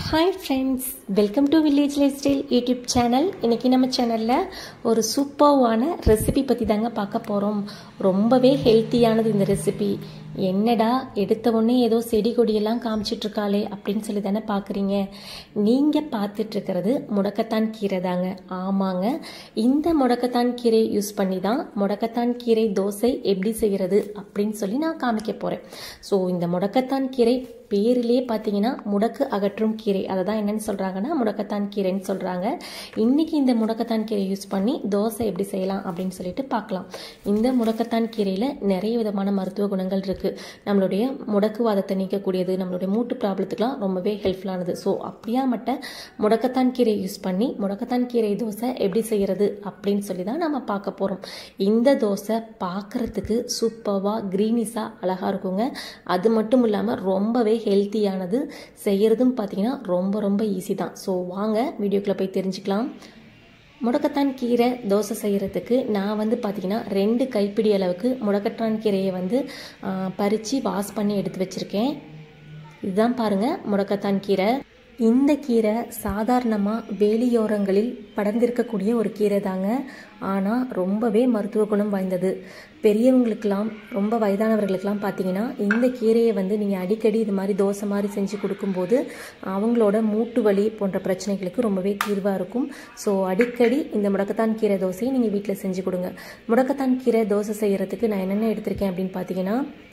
hi friends welcome to village lifestyle YouTube channel இன்றைக்கி நம்ம சேனலில் ஒரு சூப்பர்வான ரெசிபி பற்றி தாங்க பார்க்க போகிறோம் ரொம்பவே ஹெல்த்தியானது இந்த ரெசிபி என்னடா எடுத்த உடனே ஏதோ செடி கொடியெல்லாம் காமிச்சிட்ருக்காளே அப்படின்னு சொல்லி தானே பார்க்குறீங்க நீங்கள் பார்த்துட்ருக்கிறது முடக்கத்தான் கீரை தாங்க ஆமாங்க இந்த முடக்கத்தான் கீரை யூஸ் பண்ணி தான் முடக்கத்தான் கீரை தோசை எப்படி செய்கிறது அப்படின்னு சொல்லி நான் காமிக்க போகிறேன் ஸோ இந்த முடக்கத்தான் கீரை பேரிலே பார்த்தீங்கன்னா முடக்கு அகற்றும் கீரை அதை தான் என்னென்னு சொல்கிறாங்கன்னா முடக்கத்தான் கீரைன்னு சொல்கிறாங்க இன்றைக்கி இந்த முடக்கத்தான் கீரை யூஸ் பண்ணி தோசை எப்படி செய்யலாம் அப்படின்னு சொல்லிட்டு பார்க்கலாம் இந்த முடக்கத்தான் கீரையில் நிறைய விதமான மருத்துவ குணங்கள் இருக்குது நம்மளுடைய முடக்குவாதத்தை நீக்கக்கூடியது நம்மளுடைய மூட்டு ப்ராப்ளத்துக்குலாம் ரொம்பவே ஹெல்ப்ஃபுல்லானது ஸோ அப்படியா மட்ட முடக்கத்தான் கீரை யூஸ் பண்ணி முடக்கத்தான் கீரை தோசை எப்படி செய்கிறது அப்படின்னு சொல்லி தான் நம்ம பார்க்க போகிறோம் இந்த தோசை பார்க்குறதுக்கு சூப்பராக க்ரீனிஸாக அழகாக இருக்குங்க அது மட்டும் இல்லாமல் ரொம்பவே ஹெல்த்தியானது செய்கிறதும் பார்த்தீங்கன்னா ரொம்ப ரொம்ப ஈஸி தான் ஸோ வாங்க வீடியோக்குள்ளே போய் தெரிஞ்சுக்கலாம் முடக்கத்தான் கீரை தோசை செய்கிறதுக்கு நான் வந்து பார்த்திங்கன்னா ரெண்டு கைப்பிடி அளவுக்கு முடக்கத்தான் கீரையை வந்து பறித்து வாஷ் பண்ணி எடுத்து வச்சுருக்கேன் இதுதான் பாருங்கள் முடக்கத்தான் கீரை இந்த கீரை சாதாரணமாக வேலியோரங்களில் படர்ந்திருக்கக்கூடிய ஒரு கீரை தாங்க ஆனால் ரொம்பவே மருத்துவ குணம் வாய்ந்தது பெரியவங்களுக்கெல்லாம் ரொம்ப வயதானவர்களுக்கெல்லாம் பார்த்தீங்கன்னா இந்த கீரையை வந்து நீங்கள் அடிக்கடி இது மாதிரி தோசை மாதிரி செஞ்சு கொடுக்கும்போது அவங்களோட மூட்டு வலி போன்ற பிரச்சனைகளுக்கு ரொம்பவே தீர்வாக இருக்கும் ஸோ அடிக்கடி இந்த முடக்கத்தான் கீரை தோசையை நீங்கள் வீட்டில் செஞ்சு கொடுங்க முடக்கத்தான் கீரை தோசை செய்கிறதுக்கு நான் என்னென்ன எடுத்திருக்கேன் அப்படின்னு பார்த்தீங்கன்னா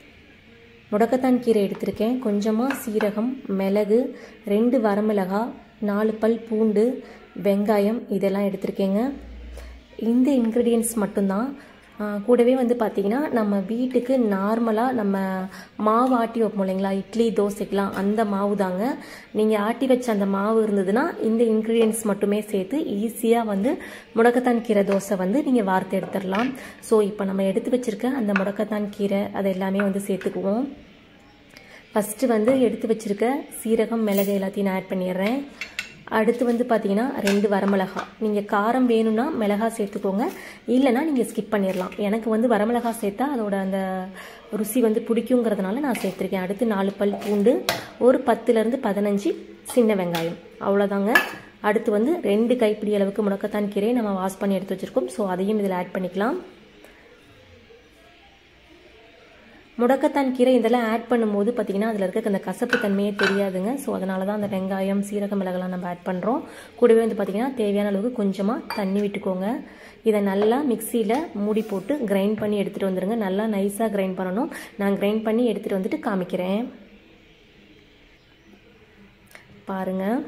முடக்கத்தான் கீரை எடுத்திருக்கேன் கொஞ்சமாக சீரகம் மிளகு ரெண்டு வரமிளகா நாலு பல் பூண்டு வெங்காயம் இதெல்லாம் எடுத்திருக்கேங்க இந்த இன்க்ரீடியன்ட்ஸ் மட்டும்தான் கூடவே வந்து பார்த்திங்கன்னா நம்ம வீட்டுக்கு நார்மலாக நம்ம மாவு ஆட்டி வைப்போம் இல்லைங்களா இட்லி தோசைக்கெலாம் அந்த மாவு தாங்க நீங்கள் ஆட்டி வச்ச அந்த மாவு இருந்ததுன்னா இந்த இன்க்ரீடியன்ட்ஸ் மட்டுமே சேர்த்து ஈஸியாக வந்து முடக்கத்தான் கீரை தோசை வந்து நீங்கள் வார்த்து எடுத்துடலாம் ஸோ இப்போ நம்ம எடுத்து வச்சுருக்க அந்த முடக்கத்தான் கீரை அதை எல்லாமே வந்து சேர்த்துக்குவோம் ஃபஸ்ட்டு வந்து எடுத்து வச்சுருக்க சீரகம் மிளகு எல்லாத்தையும் நான் ஆட் பண்ணிடுறேன் அடுத்து வந்து பார்த்தீங்கன்னா ரெண்டு வரமிளகா நீங்கள் காரம் வேணும்னா மிளகா சேர்த்துக்கோங்க இல்லைனா நீங்கள் ஸ்கிப் பண்ணிடலாம் எனக்கு வந்து வரமிளகா சேர்த்தா அதோட அந்த ருசி வந்து பிடிக்குங்கிறதுனால நான் சேர்த்துருக்கேன் அடுத்து நாலு பல் பூண்டு ஒரு பத்துலேருந்து பதினஞ்சு சின்ன வெங்காயம் அவ்வளோதாங்க அடுத்து வந்து ரெண்டு கைப்பிடி அளவுக்கு முடக்கத்தான் கீரையை நம்ம வாஷ் பண்ணி எடுத்து வச்சுருக்கோம் ஸோ அதையும் இதில் ஆட் பண்ணிக்கலாம் முடக்கத்தான் கீரை இதெல்லாம் ஆட் பண்ணும்போது பார்த்திங்கன்னா அதில் இருக்க அந்த கசப்பு தன்மையே தெரியாதுங்க ஸோ அதனால தான் அந்த வெங்காயம் சீரக மிளகெல்லாம் நம்ம ஆட் பண்ணுறோம் கூடவே வந்து பார்த்திங்கன்னா தேவையான அளவுக்கு கொஞ்சமாக தண்ணி விட்டுக்கோங்க இதை நல்லா மிக்சியில் மூடி போட்டு கிரைண்ட் பண்ணி எடுத்துகிட்டு வந்துடுங்க நல்லா நைஸாக கிரைண்ட் பண்ணணும் நான் கிரைண்ட் பண்ணி எடுத்துகிட்டு வந்துட்டு காமிக்கிறேன் பாருங்கள்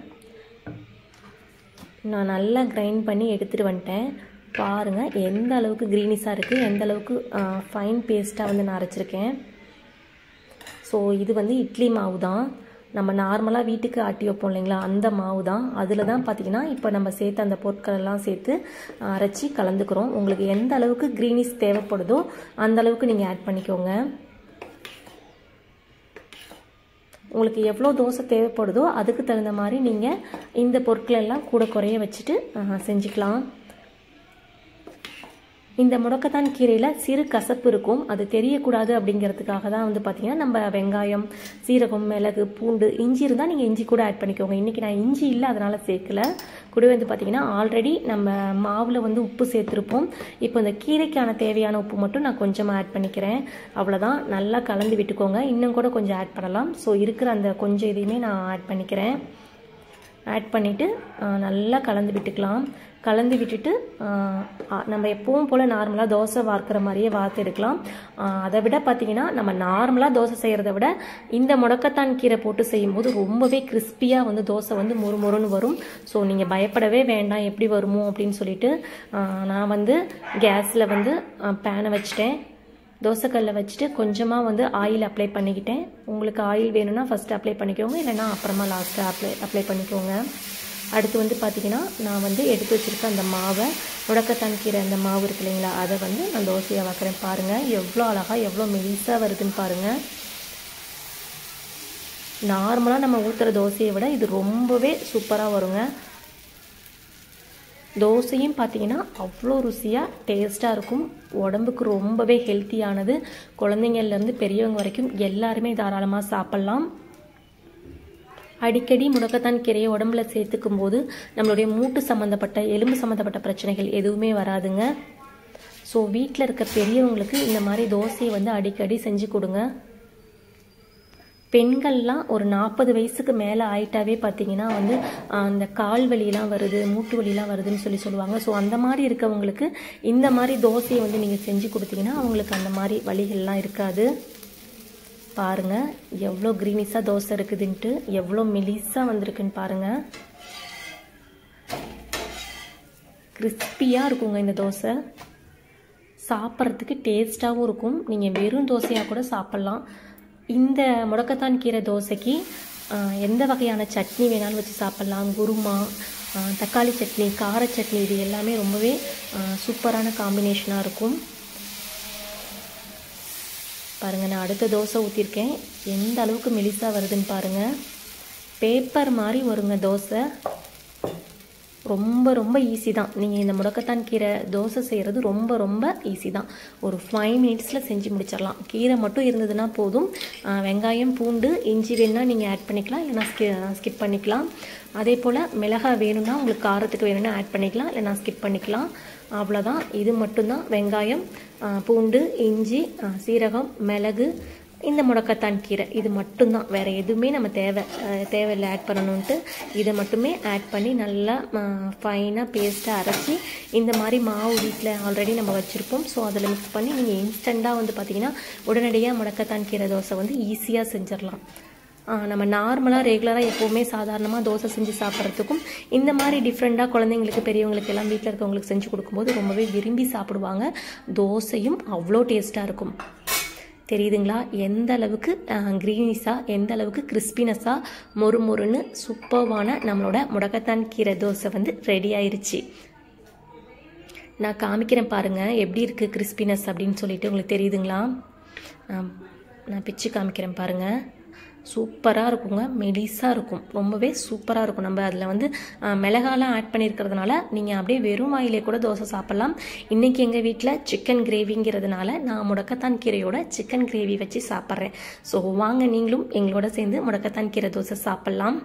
நான் நல்லா கிரைண்ட் பண்ணி எடுத்துகிட்டு வந்துட்டேன் பாருங்கள் எந்த அளவுக்கு க்ரீனிஸாக இருக்குது எந்த அளவுக்கு ஃபைன் பேஸ்ட்டாக வந்து நான் அரைச்சிருக்கேன் ஸோ இது வந்து இட்லி மாவு தான் நம்ம நார்மலாக வீட்டுக்கு ஆட்டி வைப்போம் இல்லைங்களா அந்த மாவு தான் அதில் தான் பார்த்திங்கன்னா இப்போ நம்ம சேர்த்து அந்த பொருட்கள் எல்லாம் சேர்த்து அரைச்சி கலந்துக்கிறோம் உங்களுக்கு எந்த அளவுக்கு க்ரீனிஸ் தேவைப்படுதோ அந்த அளவுக்கு நீங்கள் ஆட் பண்ணிக்கோங்க உங்களுக்கு எவ்வளோ தோசை தேவைப்படுதோ அதுக்கு தகுந்த மாதிரி நீங்கள் இந்த பொருட்களெல்லாம் கூட குறைய வச்சுட்டு செஞ்சுக்கலாம் இந்த முடக்கத்தான் கீரையில் சிறு கசப்பு இருக்கும் அது தெரியக்கூடாது அப்படிங்கிறதுக்காக தான் வந்து பார்த்திங்கன்னா நம்ம வெங்காயம் சீரகம் மிளகு பூண்டு இஞ்சி இருந்தால் நீங்கள் இஞ்சி கூட ஆட் பண்ணிக்கோங்க இன்றைக்கி நான் இஞ்சி இல்லை அதனால் சேர்க்கல கூடவே வந்து பார்த்திங்கன்னா ஆல்ரெடி நம்ம மாவில் வந்து உப்பு சேர்த்துருப்போம் இப்போ இந்த கீரைக்கான தேவையான உப்பு மட்டும் நான் கொஞ்சமாக ஆட் பண்ணிக்கிறேன் அவ்வளோதான் நல்லா கலந்து விட்டுக்கோங்க இன்னும் கூட கொஞ்சம் ஆட் பண்ணலாம் ஸோ இருக்கிற அந்த கொஞ்சம் இதையுமே நான் ஆட் பண்ணிக்கிறேன் ஆட் பண்ணிவிட்டு நல்லா கலந்து விட்டுக்கலாம் கலந்து விட்டுட்டு நம்ம எப்பவும் போல் நார்மலாக தோசை வார்க்கிற மாதிரியே வார்த்து எடுக்கலாம் அதை விட பார்த்திங்கன்னா நம்ம நார்மலாக தோசை செய்கிறத விட இந்த முடக்கத்தான் கீரை போட்டு செய்யும்போது ரொம்பவே கிறிஸ்பியாக வந்து தோசை வந்து மொறு மொறுன்னு வரும் ஸோ நீங்கள் பயப்படவே வேண்டாம் எப்படி வருமோ அப்படின்னு சொல்லிட்டு நான் வந்து கேஸில் வந்து பேனை வச்சுட்டேன் தோசைக்கல்லை வச்சுட்டு கொஞ்சமாக வந்து ஆயில் அப்ளை பண்ணிக்கிட்டேன் உங்களுக்கு ஆயில் வேணும்னா ஃபஸ்ட்டு அப்ளை பண்ணிக்கோங்க இல்லைனா அப்புறமா லாஸ்ட்டாக அப்ளை அப்ளை பண்ணிக்கோங்க அடுத்து வந்து பார்த்திங்கன்னா நான் வந்து எடுத்து வச்சுருக்க அந்த மாவை முடக்கத்தான் கீரை அந்த மாவு இருக்கு இல்லைங்களா அதை வந்து நான் தோசையாக வைக்கிறேன் பாருங்கள் எவ்வளோ அழகாக எவ்வளோ மெலிசாக வருதுன்னு பாருங்கள் நார்மலாக நம்ம ஊற்றுற தோசையை விட இது ரொம்பவே சூப்பராக வருங்க தோசையும் பார்த்தீங்கன்னா அவ்வளோ ருசியாக டேஸ்ட்டாக இருக்கும் உடம்புக்கு ரொம்பவே ஹெல்த்தியானது குழந்தைங்கள்லேருந்து பெரியவங்க வரைக்கும் எல்லாருமே தாராளமாக சாப்பிட்லாம் அடிக்கடி முடக்கத்தான் கீரையை உடம்புல சேர்த்துக்கும் போது நம்மளுடைய மூட்டு சம்மந்தப்பட்ட எலும்பு சம்மந்தப்பட்ட பிரச்சனைகள் எதுவுமே வராதுங்க ஸோ வீட்டில் இருக்க பெரியவங்களுக்கு இந்த மாதிரி தோசையை வந்து அடிக்கடி செஞ்சு கொடுங்க பெண்கள்லாம் ஒரு நாற்பது வயசுக்கு மேலே ஆயிட்டாவே பார்த்தீங்கன்னா வந்து அந்த கால் வலியெல்லாம் வருது மூட்டு வலியெல்லாம் வருதுன்னு சொல்லி சொல்லுவாங்க ஸோ அந்த மாதிரி இருக்கவங்களுக்கு இந்த மாதிரி தோசையை வந்து நீங்கள் செஞ்சு கொடுத்தீங்கன்னா அவங்களுக்கு அந்த மாதிரி வலிகள்லாம் இருக்காது பாருங்கள் எவ்வளோ க்ரீனிஸாக தோசை இருக்குதுன்ட்டு எவ்வளோ மெலிஸாக வந்திருக்குன்னு பாருங்கள் கிறிஸ்பியாக இருக்குங்க இந்த தோசை சாப்பிட்றதுக்கு டேஸ்ட்டாகவும் இருக்கும் நீங்கள் வெறும் தோசையாக கூட சாப்பிட்லாம் இந்த முடக்கத்தான் கீரை தோசைக்கு எந்த வகையான சட்னி வேணாலும் வச்சு சாப்பிட்லாம் குருமா தக்காளி சட்னி கார சட்னி இது எல்லாமே ரொம்பவே சூப்பரான காம்பினேஷனாக இருக்கும் பாருங்கள் நான் அடுத்த தோசை ஊற்றிருக்கேன் எந்த அளவுக்கு மெலிசாக வருதுன்னு பாருங்கள் பேப்பர் மாதிரி வருங்க தோசை ரொம்ப ரொம்ப ஈஸி தான் நீங்கள் இந்த முடக்கத்தான் கீரை தோசை செய்கிறது ரொம்ப ரொம்ப ஈஸி தான் ஒரு ஃபைவ் மினிட்ஸில் செஞ்சு முடிச்சிடலாம் கீரை மட்டும் இருந்ததுன்னா போதும் வெங்காயம் பூண்டு இஞ்சி வேணுன்னா நீங்கள் ஆட் பண்ணிக்கலாம் இல்லைனா ஸ்கி ஸ்கிப் பண்ணிக்கலாம் அதே போல் மிளகாய் வேணும்னா உங்களுக்கு காரத்துக்கு வேணும்னா ஆட் பண்ணிக்கலாம் இல்லைனா ஸ்கிப் பண்ணிக்கலாம் அவ்வளோதான் இது மட்டும்தான் வெங்காயம் பூண்டு இஞ்சி சீரகம் மிளகு இந்த முடக்கத்தான் கீரை இது மட்டும்தான் வேறு எதுவுமே நம்ம தேவை தேவையில்லை ஆட் பண்ணணுன்ட்டு இதை மட்டுமே ஆட் பண்ணி நல்லா ஃபைனாக பேஸ்ட்டாக அரைச்சி இந்த மாதிரி மாவு வீட்டில் ஆல்ரெடி நம்ம வச்சுருப்போம் ஸோ அதில் மிக்ஸ் பண்ணி நீங்கள் இன்ஸ்டண்ட்டாக வந்து பார்த்திங்கன்னா உடனடியாக முடக்கத்தான் கீரை தோசை வந்து ஈஸியாக செஞ்சிடலாம் நம்ம நார்மலாக ரெகுலராக எப்போவுமே சாதாரணமாக தோசை செஞ்சு சாப்பிட்றதுக்கும் இந்த மாதிரி டிஃப்ரெண்ட்டாக குழந்தைங்களுக்கு பெரியவங்களுக்கு எல்லாம் வீட்டில் இருக்கவங்களுக்கு செஞ்சு கொடுக்கும்போது ரொம்பவே விரும்பி சாப்பிடுவாங்க தோசையும் அவ்வளோ டேஸ்ட்டாக இருக்கும் தெரியுதுங்களா எந்த அளவுக்கு க்ரீனிஸாக எந்த அளவுக்கு கிறிஸ்பினஸாக மொறு மொறுன்னு சூப்பர்வான நம்மளோட முடக்கத்தான் கீரை தோசை வந்து ரெடி ஆயிருச்சு நான் காமிக்கிறேன் பாருங்கள் எப்படி இருக்குது கிறிஸ்பினஸ் அப்படின்னு சொல்லிட்டு உங்களுக்கு தெரியுதுங்களா நான் பிச்சு காமிக்கிறேன் பாருங்கள் சூப்பராக இருக்குங்க மெலிஸாக இருக்கும் ரொம்பவே சூப்பராக இருக்கும் நம்ம அதில் வந்து மிளகாலாம் ஆட் பண்ணியிருக்கிறதுனால நீங்கள் அப்படியே வெறும் வாயிலே கூட தோசை சாப்பிட்லாம் இன்றைக்கி எங்கள் வீட்டில் சிக்கன் கிரேவிங்கிறதுனால நான் முடக்கத்தான் கீரையோட சிக்கன் கிரேவி வச்சு சாப்பிட்றேன் ஸோ வாங்க நீங்களும் எங்களோட சேர்ந்து முடக்கத்தான் கீரை தோசை சாப்பிட்லாம்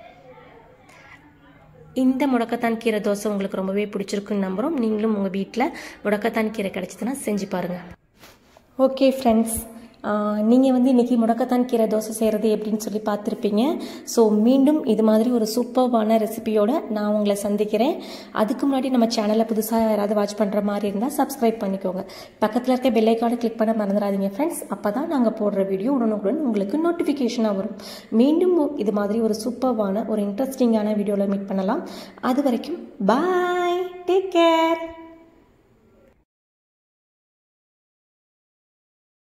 இந்த முடக்கத்தான் கீரை தோசை உங்களுக்கு ரொம்பவே பிடிச்சிருக்குன்னு நம்புகிறோம் நீங்களும் உங்கள் வீட்டில் முடக்கத்தான் கீரை கிடச்சிதுன்னா செஞ்சு பாருங்கள் ஓகே ஃப்ரெண்ட்ஸ் நீங்கள் வந்து இன்றைக்கி முடக்கத்தான் கீரை தோசை செய்கிறது எப்படின்னு சொல்லி பார்த்துருப்பீங்க ஸோ மீண்டும் இது மாதிரி ஒரு சூப்பர்வான ரெசிபியோட நான் உங்களை சந்திக்கிறேன் அதுக்கு முன்னாடி நம்ம சேனலை புதுசாக யாராவது வாட்ச் பண்ணுற மாதிரி இருந்தால் சப்ஸ்கிரைப் பண்ணிக்கோங்க பக்கத்தில் இருக்க பெல்லைக்கான கிளிக் பண்ண மறந்துடாதீங்க ஃப்ரெண்ட்ஸ் அப்போ தான் நாங்கள் போடுற வீடியோ உடனுக்குடன் உங்களுக்கு நோட்டிஃபிகேஷனாக வரும் மீண்டும் இது மாதிரி ஒரு சூப்பர்வான ஒரு இன்ட்ரெஸ்டிங்கான வீடியோவில் மீட் பண்ணலாம் அது வரைக்கும் பாய் டேக் கேர்